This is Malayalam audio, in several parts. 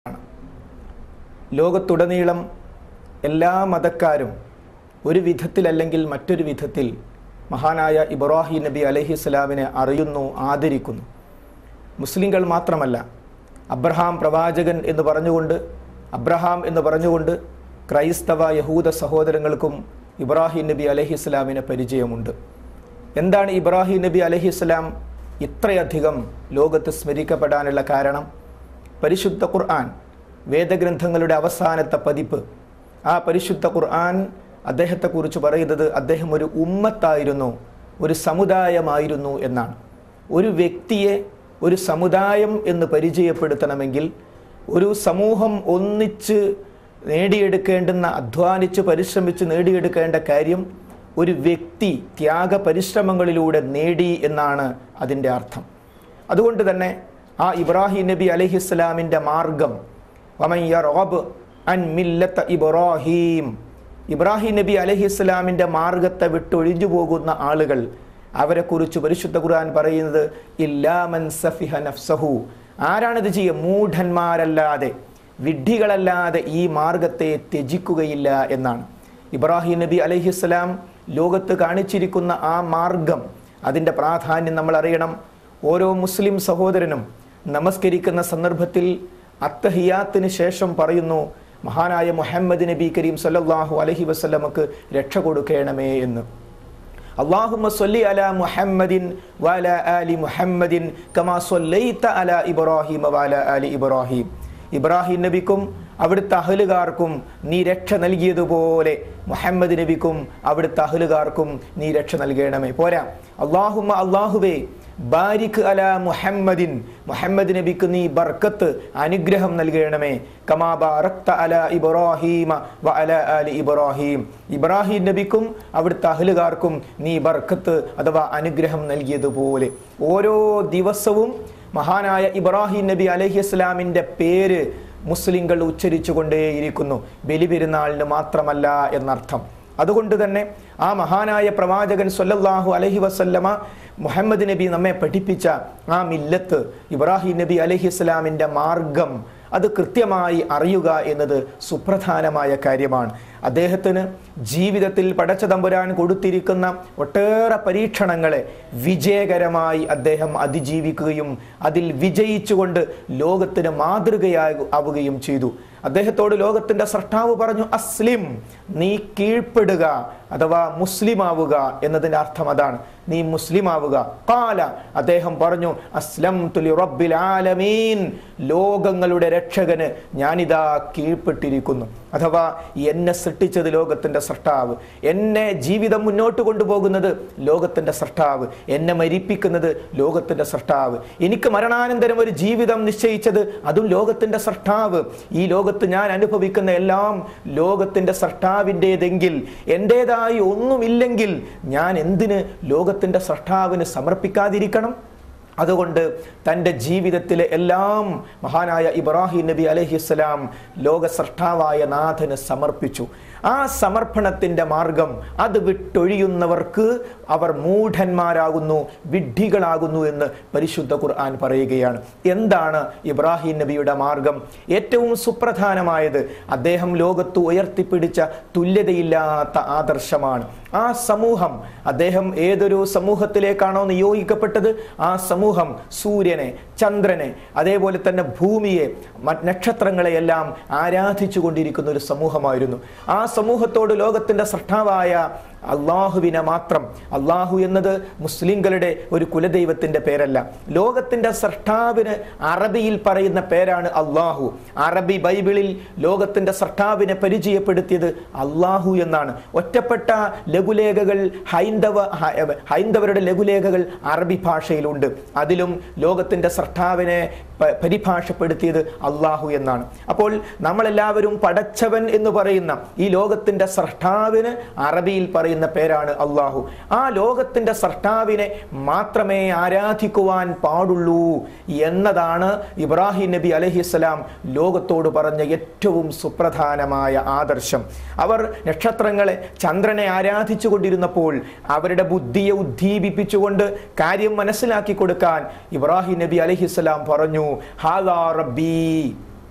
ലോകത്തുടനീളം എല്ലാ മതക്കാരും ഒരു വിധത്തിലല്ലെങ്കിൽ മറ്റൊരു വിധത്തിൽ മഹാനായ ഇബ്രാഹിം നബി അലഹിസ്ലാമിനെ അറിയുന്നു ആദരിക്കുന്നു മുസ്ലിങ്ങൾ മാത്രമല്ല അബ്രഹാം പ്രവാചകൻ എന്ന് പറഞ്ഞുകൊണ്ട് അബ്രഹാം എന്ന് പറഞ്ഞുകൊണ്ട് ക്രൈസ്തവ യഹൂദ സഹോദരങ്ങൾക്കും ഇബ്രാഹിം നബി അലഹിസ്ലാമിനെ പരിചയമുണ്ട് എന്താണ് ഇബ്രാഹിം നബി അലഹിസ്ലാം ഇത്രയധികം ലോകത്ത് സ്മരിക്കപ്പെടാനുള്ള കാരണം പരിശുദ്ധ ഖുർആൻ വേദഗ്രന്ഥങ്ങളുടെ അവസാനത്തെ പതിപ്പ് ആ പരിശുദ്ധ ഖുർആൻ അദ്ദേഹത്തെക്കുറിച്ച് പറയുന്നത് അദ്ദേഹം ഒരു ഉമ്മത്തായിരുന്നു ഒരു സമുദായമായിരുന്നു എന്നാണ് ഒരു വ്യക്തിയെ ഒരു സമുദായം എന്ന് പരിചയപ്പെടുത്തണമെങ്കിൽ ഒരു സമൂഹം ഒന്നിച്ച് നേടിയെടുക്കേണ്ടുന്ന അധ്വാനിച്ച് പരിശ്രമിച്ച് നേടിയെടുക്കേണ്ട കാര്യം ഒരു വ്യക്തി ത്യാഗ പരിശ്രമങ്ങളിലൂടെ നേടി എന്നാണ് അതിൻ്റെ അർത്ഥം അതുകൊണ്ട് തന്നെ ആ ഇബ്രാഹിം നബി അലഹിസ്ലാമിൻ്റെ മാർഗം വമയ്യറോബ് അൻ മില്ലത്ത ഇബ്രാഹീം ഇബ്രാഹിം നബി അലഹിസ്ലാമിൻ്റെ മാർഗത്തെ വിട്ടൊഴിഞ്ഞു പോകുന്ന ആളുകൾ അവരെക്കുറിച്ച് പരിശുദ്ധ ഖുർആൻ പറയുന്നത് ഇല്ലാമൻ സഫിഹ നഫ്സഹു ആരാണിത് ചെയ്യുക മൂഢന്മാരല്ലാതെ വിഡ്ഢികളല്ലാതെ ഈ മാർഗത്തെ ത്യജിക്കുകയില്ല എന്നാണ് ഇബ്രാഹിം നബി അലഹിസ്ലാം ലോകത്ത് കാണിച്ചിരിക്കുന്ന ആ മാർഗം അതിൻ്റെ പ്രാധാന്യം നമ്മൾ അറിയണം ഓരോ മുസ്ലിം സഹോദരനും നമസ്കരിക്കുന്ന സന്ദർഭത്തിൽ അത്തഹിയാത്തിന് ശേഷം പറയുന്നു മഹാനായ മുഹമ്മദ് നബി കരീം സല്ലല്ലാഹു അലഹി വസ്ലമക്ക് രക്ഷ കൊടുക്കണമേ എന്ന് അള്ളാഹുമ്മ സല്ലി അല മുഹമ്മദിൻ വല ആലി മുഹമ്മദിൻ കമാ സല്ലൈത അല ഇബ്രാഹിം വല ആലി ഇബ്രാഹിം ഇബ്രാഹിം നബിക്കും അവിടുത്തെ അഹലുകാർക്കും നീ രക്ഷ നൽകിയതുപോലെ മുഹമ്മദ് നബിക്കും അവിടുത്തെ അഹലുകാർക്കും നീ രക്ഷ നൽകണമേ പോരാ അള്ളാഹുമ്മ അള്ളാഹുവേ ബാരിക് അല മുഹമ്മദിൻ മുഹമ്മദ് നബിക്ക് നീ ബർക്കത്ത് അനുഗ്രഹം നൽകണമേ കമാ ബാറക്ത അല ഇബ്രാഹീമ വ അല അലി ഇബ്രാഹിം ഇബ്രാഹിം നബിക്കും അവിടുത്തെ അഹലുകാർക്കും നീ ബർക്കത്ത് അഥവാ അനുഗ്രഹം നൽകിയതുപോലെ ഓരോ ദിവസവും മഹാനായ ഇബ്രാഹിം നബി അലഹി ഇസ്ലാമിൻ്റെ പേര് മുസ്ലിങ്ങൾ ഉച്ചരിച്ചു കൊണ്ടേയിരിക്കുന്നു ബലിപെരുന്നാളിന് മാത്രമല്ല എന്നർത്ഥം അതുകൊണ്ട് തന്നെ ആ മഹാനായ പ്രവാചകൻ സല്ലല്ലാഹു അലഹി വസല്ലമ മുഹമ്മദ് നബി നമ്മെ പഠിപ്പിച്ച ആ മില്ലത്ത് ഇബ്രാഹിം നബി അലഹി ഇസ്ലാമിൻ്റെ മാർഗം അത് കൃത്യമായി അറിയുക എന്നത് സുപ്രധാനമായ കാര്യമാണ് അദ്ദേഹത്തിന് ജീവിതത്തിൽ പടച്ച തമ്പുരാൻ കൊടുത്തിരിക്കുന്ന ഒട്ടേറെ പരീക്ഷണങ്ങളെ വിജയകരമായി അദ്ദേഹം അതിജീവിക്കുകയും അതിൽ വിജയിച്ചുകൊണ്ട് ലോകത്തിന് മാതൃകയാവുകയും ചെയ്തു അദ്ദേഹത്തോട് ലോകത്തിന്റെ സൃഷ്ടാവ് പറഞ്ഞു അസ്ലിം നീ കീഴ്പ്പെടുക അഥവാ മുസ്ലിം ആവുക എന്നതിന്റെ അർത്ഥം അതാണ് നീ മുസ്ലിം ആവുക കാല അദ്ദേഹം പറഞ്ഞു അസ്ലം തുലി റബ്ബിൽ ആലമീൻ ലോകങ്ങളുടെ രക്ഷകന് ഞാനിതാ കീഴ്പ്പെട്ടിരിക്കുന്നു അഥവാ എന്നെ സൃഷ്ടിച്ചത് ലോകത്തിന്റെ സൃഷ്ടാവ് എന്നെ ജീവിതം മുന്നോട്ട് കൊണ്ടുപോകുന്നത് ലോകത്തിന്റെ സൃഷ്ടാവ് എന്നെ മരിപ്പിക്കുന്നത് ലോകത്തിന്റെ സൃഷ്ടാവ് എനിക്ക് മരണാനന്തരം ഒരു ജീവിതം നിശ്ചയിച്ചത് അതും ലോകത്തിന്റെ സൃഷ്ടാവ് ഈ ലോകത്ത് ഞാൻ അനുഭവിക്കുന്ന എല്ലാം ലോകത്തിന്റെ സൃഷ്ടാവിൻ്റെതെങ്കിൽ എൻ്റെതായി ഒന്നുമില്ലെങ്കിൽ ഞാൻ എന്തിന് ലോകത്തിന്റെ സൃഷ്ടാവിന് സമർപ്പിക്കാതിരിക്കണം അതുകൊണ്ട് തൻ്റെ ജീവിതത്തിലെ എല്ലാം മഹാനായ ഇബ്രാഹിം നബി അലഹിസ്സലാം ലോക സൃഷ്ടാവായ നാഥന് സമർപ്പിച്ചു ആ സമർപ്പണത്തിൻ്റെ മാർഗം അത് വിട്ടൊഴിയുന്നവർക്ക് അവർ മൂഢന്മാരാകുന്നു വിഡ്ഢികളാകുന്നു എന്ന് പരിശുദ്ധ ഖുർആൻ പറയുകയാണ് എന്താണ് ഇബ്രാഹിം നബിയുടെ മാർഗം ഏറ്റവും സുപ്രധാനമായത് അദ്ദേഹം ലോകത്ത് ഉയർത്തിപ്പിടിച്ച തുല്യതയില്ലാത്ത ആദർശമാണ് ആ സമൂഹം അദ്ദേഹം ഏതൊരു സമൂഹത്തിലേക്കാണോ നിയോഗിക്കപ്പെട്ടത് ആ സമൂഹം സൂര്യനെ ചന്ദ്രനെ അതേപോലെ തന്നെ ഭൂമിയെ നക്ഷത്രങ്ങളെയെല്ലാം ആരാധിച്ചു കൊണ്ടിരിക്കുന്ന ഒരു സമൂഹമായിരുന്നു ആ സമൂഹത്തോട് ലോകത്തിന്റെ സൃഷ്ടാവായ അള്ളാഹുവിനെ മാത്രം അള്ളാഹു എന്നത് മുസ്ലിങ്ങളുടെ ഒരു കുലദൈവത്തിന്റെ പേരല്ല ലോകത്തിന്റെ സൃഷ്ടാവിന് അറബിയിൽ പറയുന്ന പേരാണ് അള്ളാഹു അറബി ബൈബിളിൽ ലോകത്തിന്റെ സൃഷ്ടാവിനെ പരിചയപ്പെടുത്തിയത് അള്ളാഹു എന്നാണ് ഒറ്റപ്പെട്ട ലഘുലേഖകൾ ഹൈന്ദവ ഹൈന്ദവരുടെ ലഘുലേഖകൾ അറബി ഭാഷയിലുണ്ട് അതിലും ലോകത്തിന്റെ സൃഷ്ടാവിനെ പരിഭാഷപ്പെടുത്തിയത് അള്ളാഹു എന്നാണ് അപ്പോൾ നമ്മളെല്ലാവരും പടച്ചവൻ എന്ന് പറയുന്ന ഈ ലോകത്തിന്റെ സൃഷ്ടാവിന് അറബിയിൽ പറയുന്ന പേരാണ് അള്ളാഹു ആ ലോകത്തിന്റെ സൃഷ്ടാവിനെ മാത്രമേ ആരാധിക്കുവാൻ പാടുള്ളൂ എന്നതാണ് ഇബ്രാഹിം നബി അലഹിസ്സലാം ലോകത്തോട് പറഞ്ഞ ഏറ്റവും സുപ്രധാനമായ ആദർശം അവർ നക്ഷത്രങ്ങളെ ചന്ദ്രനെ ആരാധിച്ചു കൊണ്ടിരുന്നപ്പോൾ അവരുടെ ബുദ്ധിയെ ഉദ്ദീപിപ്പിച്ചുകൊണ്ട് കാര്യം മനസ്സിലാക്കി കൊടുക്കാൻ ഇബ്രാഹിം നബി അലഹിസ്സലാം പറഞ്ഞു ഹാദാ റബ്ബീ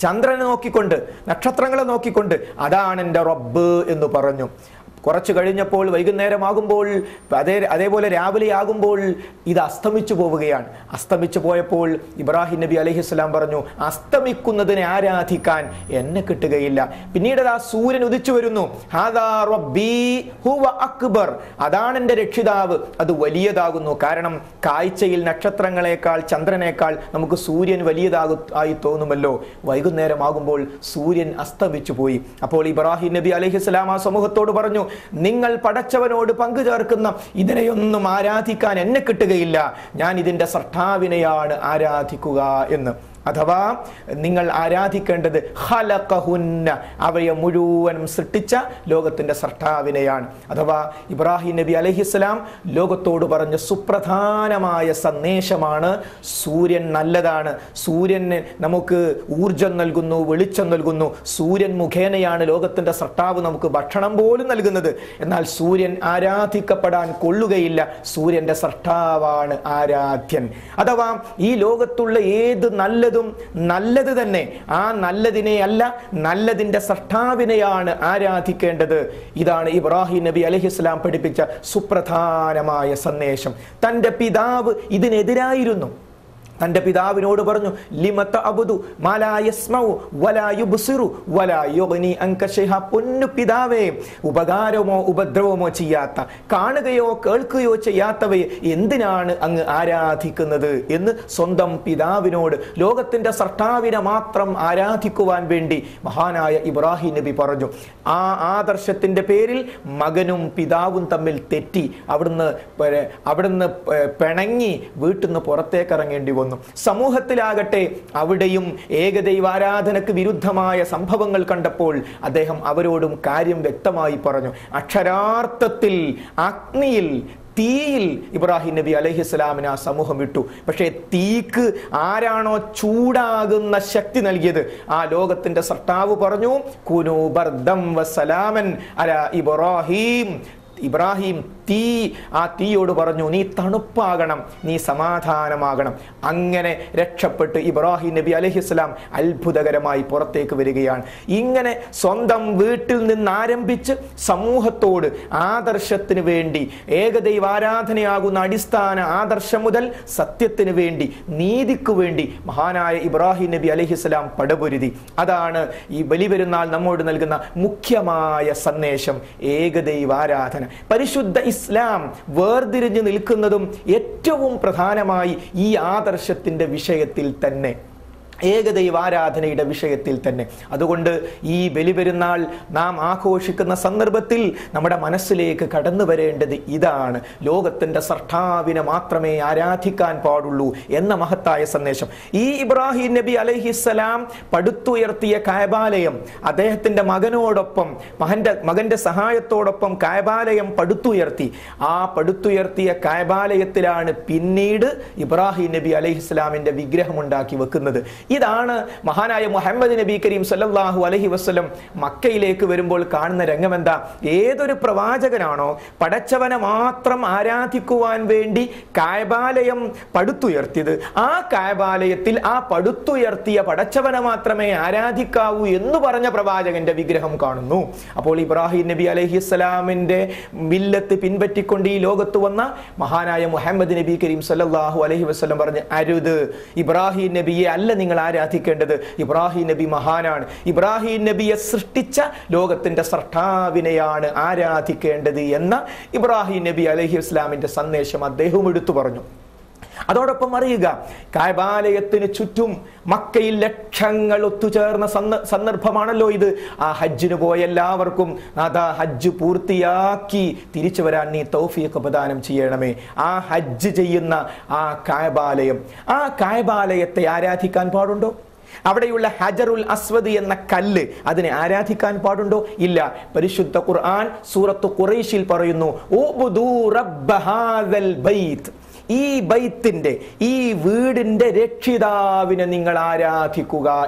ചന്ദ്രനെ നോക്കിക്കൊണ്ട് നക്ഷത്രങ്ങളെ നോക്കിക്കൊണ്ട് അതാണ് എൻ്റെ റബ്ബ് എന്ന് പറഞ്ഞു കുറച്ച് കഴിഞ്ഞപ്പോൾ വൈകുന്നേരമാകുമ്പോൾ അതേ അതേപോലെ രാവിലെ ആകുമ്പോൾ ഇത് അസ്തമിച്ചു പോവുകയാണ് അസ്തമിച്ചു പോയപ്പോൾ ഇബ്രാഹിം നബി അലഹിസ്ലാം പറഞ്ഞു അസ്തമിക്കുന്നതിനെ ആരാധിക്കാൻ എന്നെ കിട്ടുകയില്ല പിന്നീട് ആ സൂര്യൻ ഉദിച്ചു വരുന്നു ഹാദാ റബ്ബീ ഹുവ അക്ബർ അതാണ് എൻ്റെ രക്ഷിതാവ് അത് വലിയതാകുന്നു കാരണം കാഴ്ചയിൽ നക്ഷത്രങ്ങളെക്കാൾ ചന്ദ്രനേക്കാൾ നമുക്ക് സൂര്യൻ വലിയതാകു ആയി തോന്നുമല്ലോ വൈകുന്നേരമാകുമ്പോൾ സൂര്യൻ അസ്തമിച്ചു പോയി അപ്പോൾ ഇബ്രാഹിം നബി അലഹിസ്ലാം ആ സമൂഹത്തോട് പറഞ്ഞു നിങ്ങൾ പടച്ചവനോട് പങ്കു ചേർക്കുന്ന ഇതിനെയൊന്നും ആരാധിക്കാൻ എന്നെ കിട്ടുകയില്ല ഞാൻ ഇതിൻ്റെ സർട്ടാവിനെയാണ് ആരാധിക്കുക എന്ന് അഥവാ നിങ്ങൾ ആരാധിക്കേണ്ടത് ഹലക്കഹുന്ന അവയെ മുഴുവനും സൃഷ്ടിച്ച ലോകത്തിന്റെ സർട്ടാവിനെയാണ് അഥവാ ഇബ്രാഹിം നബി അലഹിസ്ലാം ലോകത്തോട് പറഞ്ഞ സുപ്രധാനമായ സന്ദേശമാണ് സൂര്യൻ നല്ലതാണ് സൂര്യന് നമുക്ക് ഊർജം നൽകുന്നു വെളിച്ചം നൽകുന്നു സൂര്യൻ മുഖേനയാണ് ലോകത്തിന്റെ സർട്ടാവ് നമുക്ക് ഭക്ഷണം പോലും നൽകുന്നത് എന്നാൽ സൂര്യൻ ആരാധിക്കപ്പെടാൻ കൊള്ളുകയില്ല സൂര്യന്റെ സർട്ടാവാണ് ആരാധ്യൻ അഥവാ ഈ ലോകത്തുള്ള ഏത് നല്ലതും നല്ലത് തന്നെ ആ നല്ലതിനെ അല്ല നല്ലതിന്റെ സർട്ടാവിനെയാണ് ആരാധിക്കേണ്ടത് ഇതാണ് ഇബ്രാഹിം നബി അലഹിസ്ലാം പഠിപ്പിച്ച സുപ്രധാനമായ സന്ദേശം തൻ്റെ പിതാവ് ഇതിനെതിരായിരുന്നു തൻ്റെ പിതാവിനോട് പറഞ്ഞു ലിമത്ത അബുദു മാലായസ്മൗ വലായുബുസിറു വലായുഗ്നി അങ്ക ശൈഅ പൊന്നു പിതാവേ ഉപകാരമോ ഉപദ്രവമോ ചെയ്യാത്ത കാണുകയോ കേൾക്കുകയോ ചെയ്യാത്തവയെ എന്തിനാണ് അങ്ങ് ആരാധിക്കുന്നത് എന്ന് സ്വന്തം പിതാവിനോട് ലോകത്തിന്റെ സർട്ടാവിനെ മാത്രം ആരാധിക്കുവാൻ വേണ്ടി മഹാനായ ഇബ്രാഹിം നബി പറഞ്ഞു ആ ആദർശത്തിന്റെ പേരിൽ മകനും പിതാവും തമ്മിൽ തെറ്റി അവിടുന്ന് പ- അവിടുന്ന് പ- പിണങ്ങി വീട്ടിൽ നിന്ന് പുറത്തേക്ക് ഇറങ്ങേണ്ടി വന്നു സമൂഹത്തിലാകട്ടെ അവിടെയും ഏകദൈവാരാധനക്ക് വിരുദ്ധമായ സംഭവങ്ങൾ കണ്ടപ്പോൾ അദ്ദേഹം അവരോടും കാര്യം വ്യക്തമായി പറഞ്ഞു അക്ഷരാർത്ഥത്തിൽ അഗ്നിയിൽ തീയിൽ ഇബ്രാഹിം നബി അലഹിസ്ലാമിന് ആ സമൂഹം വിട്ടു പക്ഷേ തീക്ക് ആരാണോ ചൂടാകുന്ന ശക്തി നൽകിയത് ആ ലോകത്തിന്റെ സർട്ടാവ് പറഞ്ഞു കുനു ബർദം വസലാമൻ അല ഇബ്രാഹിം ഇബ്രാഹിം തീ ആ തീയോട് പറഞ്ഞു നീ തണുപ്പാകണം നീ സമാധാനമാകണം അങ്ങനെ രക്ഷപ്പെട്ട് ഇബ്രാഹിം നബി അലഹിസ്ലാം അത്ഭുതകരമായി പുറത്തേക്ക് വരികയാണ് ഇങ്ങനെ സ്വന്തം വീട്ടിൽ നിന്ന് ആരംഭിച്ച് സമൂഹത്തോട് ആദർശത്തിന് വേണ്ടി ഏകദൈവാരാധനയാകുന്ന അടിസ്ഥാന ആദർശം മുതൽ സത്യത്തിന് വേണ്ടി നീതിക്ക് വേണ്ടി മഹാനായ ഇബ്രാഹിം നബി അലഹിസ്ലാം പടപൊരുതി അതാണ് ഈ ബലിപെരുന്നാൾ നമ്മോട് നൽകുന്ന മുഖ്യമായ സന്ദേശം ഏകദൈവാരാധന പരിശുദ്ധ ഇസ്ലാം വേർതിരിഞ്ഞു നിൽക്കുന്നതും ഏറ്റവും പ്രധാനമായി ഈ ആദർശത്തിന്റെ വിഷയത്തിൽ തന്നെ ഏകദൈവാരാധനയുടെ വിഷയത്തിൽ തന്നെ അതുകൊണ്ട് ഈ ബലിപെരുന്നാൾ നാം ആഘോഷിക്കുന്ന സന്ദർഭത്തിൽ നമ്മുടെ മനസ്സിലേക്ക് കടന്നു വരേണ്ടത് ഇതാണ് ലോകത്തിൻ്റെ സർട്ടാവിനെ മാത്രമേ ആരാധിക്കാൻ പാടുള്ളൂ എന്ന മഹത്തായ സന്ദേശം ഈ ഇബ്രാഹിം നബി അലഹിസ്സലാം പടുത്തുയർത്തിയ കായബാലയം അദ്ദേഹത്തിൻ്റെ മകനോടൊപ്പം മകൻ്റെ മകൻ്റെ സഹായത്തോടൊപ്പം കായബാലയം പടുത്തുയർത്തി ആ പടുത്തുയർത്തിയ കായബാലയത്തിലാണ് പിന്നീട് ഇബ്രാഹിം നബി അലഹിസ്ലാമിൻ്റെ വിഗ്രഹമുണ്ടാക്കി വെക്കുന്നത് ഇതാണ് മഹാനായ മുഹമ്മദ് നബി കരീം സല്ലല്ലാഹു അലൈഹി വസല്ലം മക്കയിലേക്ക് വരുമ്പോൾ കാണുന്ന രംഗം എന്താ ഏതൊരു പ്രവാചകനാണോ പടച്ചവനെ മാത്രം ആരാധിക്കുവാൻ വേണ്ടി കായബാലയം പടുത്തുയർത്തിയത് ആ കായബാലയത്തിൽ ആ പടുത്തുയർത്തിയ പടച്ചവനെ മാത്രമേ ആരാധിക്കാവൂ എന്ന് പറഞ്ഞ പ്രവാചകന്റെ വിഗ്രഹം കാണുന്നു അപ്പോൾ ഇബ്രാഹിം നബി അലഹിസ്സലാമിന്റെ മില്ലത്ത് പിൻപറ്റിക്കൊണ്ട് ഈ ലോകത്ത് വന്ന മഹാനായ മുഹമ്മദ് നബി കരീം സല്ലല്ലാഹു അലൈഹി വസല്ലം പറഞ്ഞ് അരുത് ഇബ്രാഹിം നബിയെ അല്ല നിങ്ങൾ ആരാധിക്കേണ്ടത് ഇബ്രാഹിം നബി മഹാനാണ് ഇബ്രാഹിം നബിയെ സൃഷ്ടിച്ച ലോകത്തിന്റെ സർട്ടാവിനെയാണ് ആരാധിക്കേണ്ടത് എന്ന ഇബ്രാഹിം നബി അലൈഹി ഇസ്ലാമിന്റെ സന്ദേശം അദ്ദേഹം എടുത്തു പറഞ്ഞു അതോടൊപ്പം അറിയുക കായബാലയത്തിന് ചുറ്റും മക്കയിൽ ലക്ഷങ്ങൾ ഒത്തുചേർന്ന സന്ദ- സന്ദർഭമാണല്ലോ ഇത് ആ ഹജ്ജിന് പോയ എല്ലാവർക്കും അതാ ഹജ്ജ് പൂർത്തിയാക്കി തിരിച്ചു വരാൻ നീ തൗഫീഖ് പ്രദാനം ചെയ്യണമേ ആ ഹജ്ജ് ചെയ്യുന്ന ആ കായബാലയം ആ കായബാലയത്തെ ആരാധിക്കാൻ പാടുണ്ടോ അവിടെയുള്ള ഹജറുൽ അസ്വദ് എന്ന കല്ല് അതിനെ ആരാധിക്കാൻ പാടുണ്ടോ ഇല്ല പരിശുദ്ധ ഖുർആൻ സൂറത്ത് ഖുറൈശിൽ പറയുന്നു "ഉബ്ദു റബ്ബ ഹാദൽ ബൈത്ത് ഈ ബൈത്തിന്റെ ഈ വീടിന്റെ രക്ഷിതാവിനെ നിങ്ങൾ ആരാധിക്കുക എന്ന്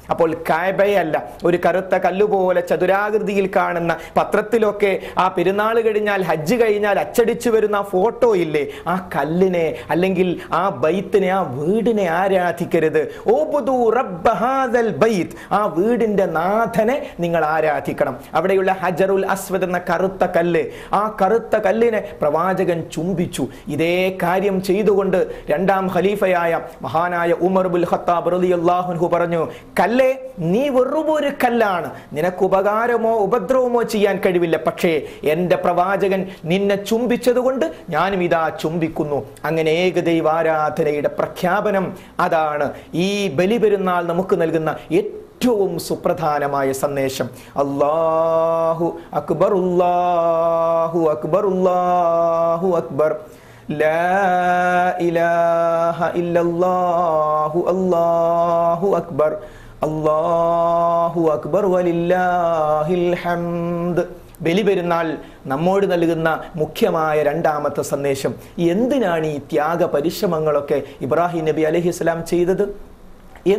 അപ്പോൾ കായബയല്ല ഒരു കറുത്ത കല്ലുപോലെ ചതുരാകൃതിയിൽ കാണുന്ന പത്രത്തിലൊക്കെ ആ പെരുന്നാൾ കഴിഞ്ഞാൽ ഹജ്ജ് കഴിഞ്ഞാൽ അച്ചടിച്ചു വരുന്ന ആ ഫോട്ടോ ഇല്ലേ ആ കല്ലിനെ അല്ലെങ്കിൽ ആ ബൈത്തിനെ ആ വീടിനെ ആരാധിക്കരുത് ഓബുദു റബ്ബ ഹാദൽ ബൈത്ത് ആ വീടിന്റെ നാഥനെ നിങ്ങൾ ആരാധിക്കണം അവിടെയുള്ള ഹജറുൽ അസ്വദ് എന്ന കറുത്ത കല്ല് ആ കറുത്ത കല്ലിനെ പ്രവാചകൻ ചുംബിച്ചു ഇതേ കാര്യം ചെയ്തുകൊണ്ട് രണ്ടാം ഖലീഫയായ മഹാനായ ഉമർ ബുൽ ഖത്താബ് റളിയല്ലാഹു പറഞ്ഞു കല്ലേ നീ വെറുമൊരു കല്ലാണ് നിനക്ക് ഉപകാരമോ ഉപദ്രവമോ ചെയ്യാൻ കഴിവില്ല പക്ഷേ എൻ്റെ പ്രവാചകൻ നിന്നെ ചുംബിച്ചതുകൊണ്ട് ഞാനും ഇതാ ചുംബിക്കുന്നു അങ്ങനെ ഏകദൈവാരാധനയുടെ പ്രഖ്യാപനം അതാണ് ഈ ബലിപെരുന്നാൾ നമുക്ക് നൽകുന്ന ഏറ്റവും സുപ്രധാനമായ സന്ദേശം അല്ലാഹു അക്ബർ അല്ലാഹു അക്ബർ അല്ലാഹു അക്ബർ لا إله إلا الله الله أكبر അള്ളാഹു അക്ബർ വലില്ലാഹിൽ ഹംദ് ബലിപെരുന്നാൾ നമ്മോട് നൽകുന്ന മുഖ്യമായ രണ്ടാമത്തെ സന്ദേശം എന്തിനാണ് ഈ ത്യാഗ പരിശ്രമങ്ങളൊക്കെ ഇബ്രാഹിം നബി അലഹിസ്ലാം ചെയ്തത്